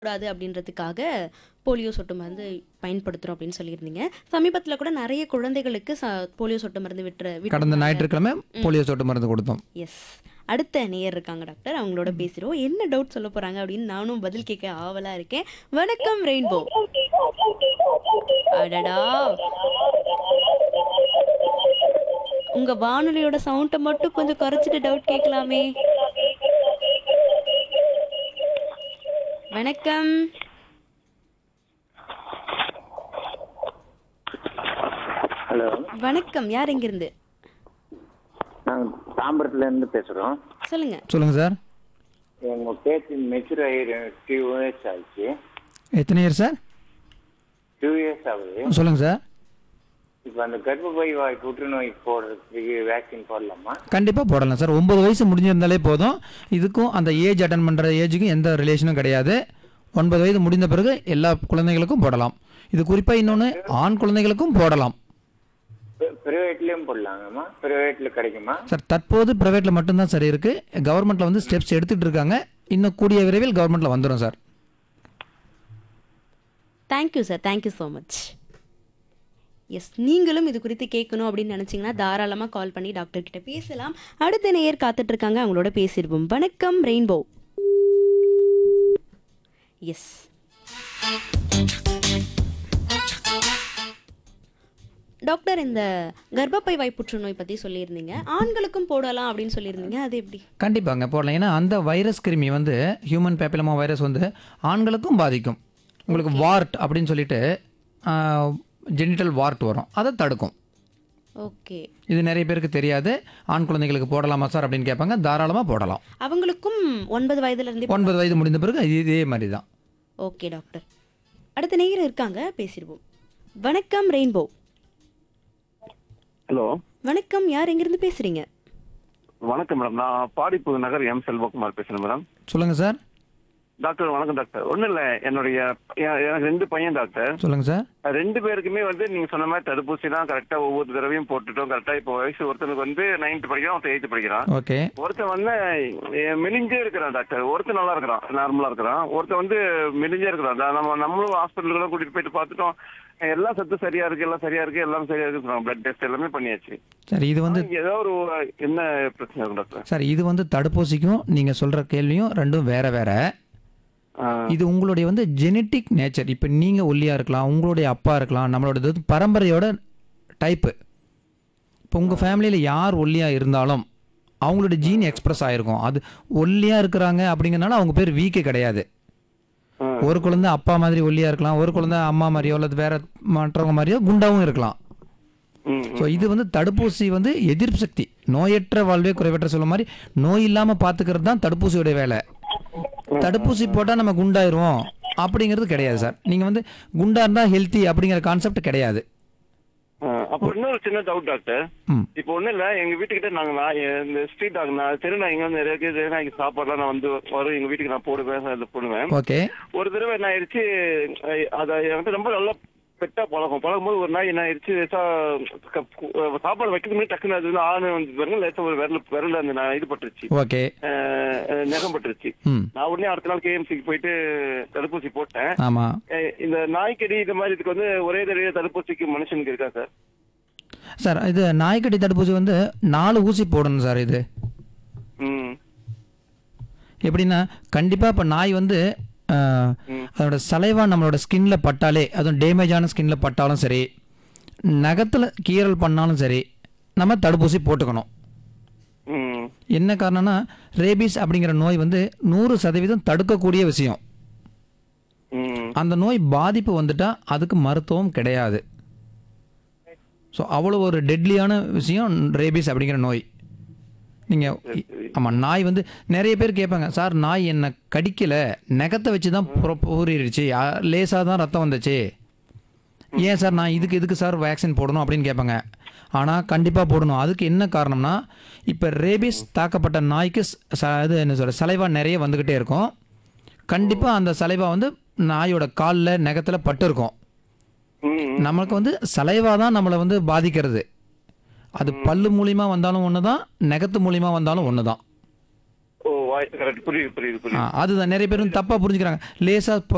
கூடாது அப்படின்றதுக்காக போலியோ சொட்டு மருந்து பயன்படுத்துகிறோம் அப்படின்னு சொல்லியிருந்தீங்க சமீபத்தில் கூட நிறைய குழந்தைகளுக்கு ச போலியோ சொட்டு மருந்து விட்டுற கடந்த ஞாயிற்றுக்கிழமை போலியோ சொட்டு மருந்து கொடுத்தோம் எஸ் அடுத்த நேயர் இருக்காங்க டாக்டர் அவங்களோட பேசுகிறோம் என்ன டவுட் சொல்ல போகிறாங்க அப்படின்னு நானும் பதில் கேட்க ஆவலாக இருக்கேன் வணக்கம் ரெயின்போ அடடா உங்க வானொலியோட சவுண்டை மட்டும் கொஞ்சம் குறைச்சிட்டு டவுட் கேட்கலாமே வணக்கம் ஹலோ வணக்கம் யார் எங்கிருந்து நாங்கள் தாம்பரத்துல இருந்து பேசுகிறோம் சொல்லுங்க சொல்லுங்கள் சார் எங்கள் பேச்சு மெச்சூர் ஆகி டூ இயர்ஸ் ஆச்சு எத்தனை இயர் சார் டூ இயர்ஸ் ஆகுது சொல்லுங்கள் சார் இப்போ அந்த கர்ப்பப்பை வாய் புற்றுநோய் போடுறதுக்கு வேக்சின் போடலாமா கண்டிப்பாக போடலாம் சார் ஒம்பது வயசு முடிஞ்சிருந்தாலே போதும் இதுக்கும் அந்த ஏஜ் அட்டன் பண்ணுற ஏஜுக்கும் எந்த ரிலேஷனும் கிடையாது ஒன்பது வயது முடிந்த பிறகு எல்லா குழந்தைகளுக்கும் போடலாம் இது குறிப்பாக இன்னொன்று ஆண் குழந்தைகளுக்கும் போடலாம் ப்ரைவேட்லேயும் போடலாங்கம்மா ப்ரைவேட்டில் கிடைக்குமா சார் தற்போது ப்ரைவேட்டில் மட்டும்தான் சார் இருக்குது கவர்மெண்ட்டில் வந்து ஸ்டெப்ஸ் எடுத்துகிட்டு இருக்காங்க இன்னும் கூடிய விரைவில் கவர்மெண்ட்டில் வந்துடும் sir thank you sir thank you so much yes நீங்களும் இது குறித்து கேட்கணும் அப்படின்னு நினச்சிங்கன்னா தாராளமாக கால் பண்ணி டாக்டர் கிட்ட பேசலாம் அடுத்த நேயர் காத்துட்டு இருக்காங்க அவங்களோட பேசிடுவோம் வணக்கம் ரெயின்போ எஸ் டாக்டர் இந்த கர்ப்பப்பை வாய் புற்றுநோய் பற்றி சொல்லியிருந்தீங்க ஆண்களுக்கும் போடலாம் அப்படின்னு சொல்லியிருந்தீங்க அது எப்படி கண்டிப்பாங்க போடலாம் ஏன்னா அந்த வைரஸ் கிருமி வந்து ஹியூமன் பேப்பிலமா வைரஸ் வந்து ஆண்களுக்கும் பாதிக்கும் உங்களுக்கு வார்ட் அப்படின்னு சொல்லிட்டு ஜெனிட்டல் வார்ட் வரும் அதை தடுக்கும் ஓகே இது நிறைய பேருக்கு தெரியாது ஆண் குழந்தைகளுக்கு போடலாமா சார் அப்படின்னு கேட்பாங்க தாராளமாக போடலாம் அவங்களுக்கும் ஒன்பது வயதுலேருந்தே ஒன்பது வயது முடிந்த பிறகு இதே மாதிரி தான் ஓகே டாக்டர் அடுத்த நேயர் இருக்காங்க பேசிடுவோம் வணக்கம் ரெயின்போ ஹலோ வணக்கம் யார் எங்கிருந்து பேசுறீங்க வணக்கம் மேடம் நான் பாடிப்பு நகர் எம் செல்வகுமார் பேசுறேன் மேடம் சொல்லுங்கள் சார் டாக்டர் வணக்கம் டாக்டர் ஒன்றும் இல்லை என்னுடைய எ- எனக்கு ரெண்டு பையன் டாக்டர் சொல்லுங்கள் சார் ரெண்டு ரெண்டு பேருக்குமே வந்து நீங்க சொன்ன மாதிரி தடுப்பூசி தான் கரெக்டா ஒவ்வொரு தடவையும் போட்டுட்டோம் கரெக்டா இப்போ வயசு ஒருத்தனுக்கு வந்து நைன்த் படிக்கிறான் ஒருத்தன் எயித்து படிக்கிறான் ஓகே ஒருத்தன் வந்து எ, மெலிஞ்சே இருக்கிறான் டாக்டர் ஒருத்தன் நல்லா இருக்கிறான் நார்மலா இருக்கிறான் ஒருத்தன் வந்து மெலிஞ்சே இருக்கிறான் அதான் நம்ம நம்மளும் ஹாஸ்பிட்டலுக்கு கூட்டிட்டு போயிட்டு பார்த்துட்டோம் எல்லாம் சத்து சரியா இருக்கு எல்லாம் சரியா இருக்கு எல்லாம் சரியா இருக்கு சொல்றாங்க பிளட் டெஸ்ட் எல்லாமே பண்ணியாச்சு சார் இது வந்து இங்க ஏதோ ஒரு என்ன பிரச்சனை இருக்கும் டாக்டர் சார் இது வந்து தடுப்பூசிக்கும் நீங்கள் சொல்கிற கேள்வியும் ரெண்டும் வேற வேற ஆ, இது உங்களுடைய வந்து ஜெனட்டிக் நேச்சர் இப்போ நீங்கள் ஒல்லியாக இருக்கலாம் உங்களுடைய அப்பா இருக்கலாம் நம்மளோட இது வந்து பரம்பரையோட டைப்பு இப்போ உங்கள் ஃபேமிலியில் யார் ஒல்லியாக இருந்தாலும் அவங்களோட ஜீன் எக்ஸ்பிரஸ் ஆகிருக்கும் அது ஒல்லியாக இருக்கிறாங்க அப்படிங்கிறனால அவங்க பேர் வீக்கு கிடையாது ஆ. ஒரு குழந்தை அப்பா மாதிரி ஒல்லியாக இருக்கலாம் ஒரு குழந்தை அம்மா மாதிரியோ அல்லது வேற மற்றவங்க மாதிரியோ குண்டாவும் இருக்கலாம் ம், ஸோ இது வந்து தடுப்பூசி வந்து எதிர்ப்பு சக்தி நோயற்ற வாழ்வே குறைவற்ற சொல்ல மாதிரி நோய் இல்லாமல் பார்த்துக்கிறது தான் தடுப்பூசியோட வேலை தடுப்பூசி போட்டால் நம்ம குண்டாயிருவோம் அப்படிங்கிறது கிடையாது சார் நீங்கள் வந்து குண்டா இருந்தால் ஹெல்த்தி அப்படிங்கிற கான்செப்ட் கிடையாது ஆ, அப்புறம் இன்னொரு சின்ன டவுட் டாக்டர் ம் இப்போ ஒண்ணும் இல்ல எங்க வீட்டுக்கிட்ட நாங்க நான் இந்த ஸ்ட்ரீட் டாக் நான் தெரு நாய்ங்க வந்து நிறைய பேர் தெரு நாய்க்கு சாப்பாடுலாம் நான் வந்து வரும் எங்க வீட்டுக்கு நான் போடுவேன் அது போடுவேன் ஓகே ஒரு தடவை என்ன ஆயிடுச்சு அஹ், அது எனக்கு ரொம்ப நல்லா பெட்டா பழகும் பழகும் போது ஒரு நாய் என்ன ஆயிடுச்சு லேசா க- சாப்பாடு வைக்கிறது முன்னாடி டக்குன்னு அது வந்து ஆணு வந்து பாருங்க லேசா ஒரு விரல் விரல் அந்த நான் இது பட்டுருச்சு ஓகே அஹ், அஹ், நகம் பட்டுருச்சு ம் நான் உடனே அடுத்த நாள் கேஎம்சிக்கு போயிட்டு தடுப்பூசி போட்டேன் ஆமாம் அஹ், இந்த நாய்க்கடி இந்த மாதிரி இதுக்கு வந்து ஒரே தடவை தடுப்பூசிக்கு மனுஷனுக்கு இருக்கா சார் சார் இது நாய்க்கடி தடுப்பூசி வந்து நாலு ஊசி போடணும் சார் இது ம் எப்படின்னா கண்டிப்பாக இப்போ நாய் வந்து ஆஹ், அதோட சலைவா நம்மளோட ஸ்கின்ல பட்டாலே அதுவும் டேமேஜான ஸ்கின்ல பட்டாலும் சரி நகத்தில் கீறல் பண்ணாலும் சரி நம்ம தடுப்பூசி போட்டுக்கணும் ம் என்ன காரணம்னா ரேபிஸ் அப்படிங்கிற நோய் வந்து நூறு சதவீதம் தடுக்கக்கூடிய விஷயம் ம் அந்த நோய் பாதிப்பு வந்துட்டா அதுக்கு மருத்துவம் கிடையாது ஸோ அவ்வளோ ஒரு டெட்லியான விஷயம் ரேபிஸ் அப்படிங்கிற நோய் நீங்கள் ஆமாம் நாய் வந்து நிறைய பேர் கேட்பாங்க சார் நாய் என்னை கடிக்கலை நகத்தை வச்சு தான் புற ஊறிடுச்சு லேசாக தான் ரத்தம் வந்துச்சு ஏன் சார் நான் இதுக்கு எதுக்கு சார் வேக்சின் போடணும் அப்படின்னு கேட்பாங்க ஆனால் கண்டிப்பாக போடணும் அதுக்கு என்ன காரணம்னா இப்போ ரேபிஸ் தாக்கப்பட்ட நாய்க்கு ச- ச- இது என்ன சொல்ற சலைவா நிறைய வந்துக்கிட்டே இருக்கும் கண்டிப்பாக அந்த சலைவா வந்து நாயோட காலில் நகத்தில் பட்டு இருக்கும் ம் நமக்கு வந்து சலைவா தான் நம்மளை வந்து பாதிக்கிறது அது பல்லு மூலியமா வந்தாலும் ஒன்று தான் நகத்து மூலியமா வந்தாலும் ஒன்று தான் ஓ வாய் கரெக்ட் புரியுது புரியுது புரியுது அதுதான் நிறைய பேர் வந்து தப்பாக புரிஞ்சுக்கிறாங்க லேசாக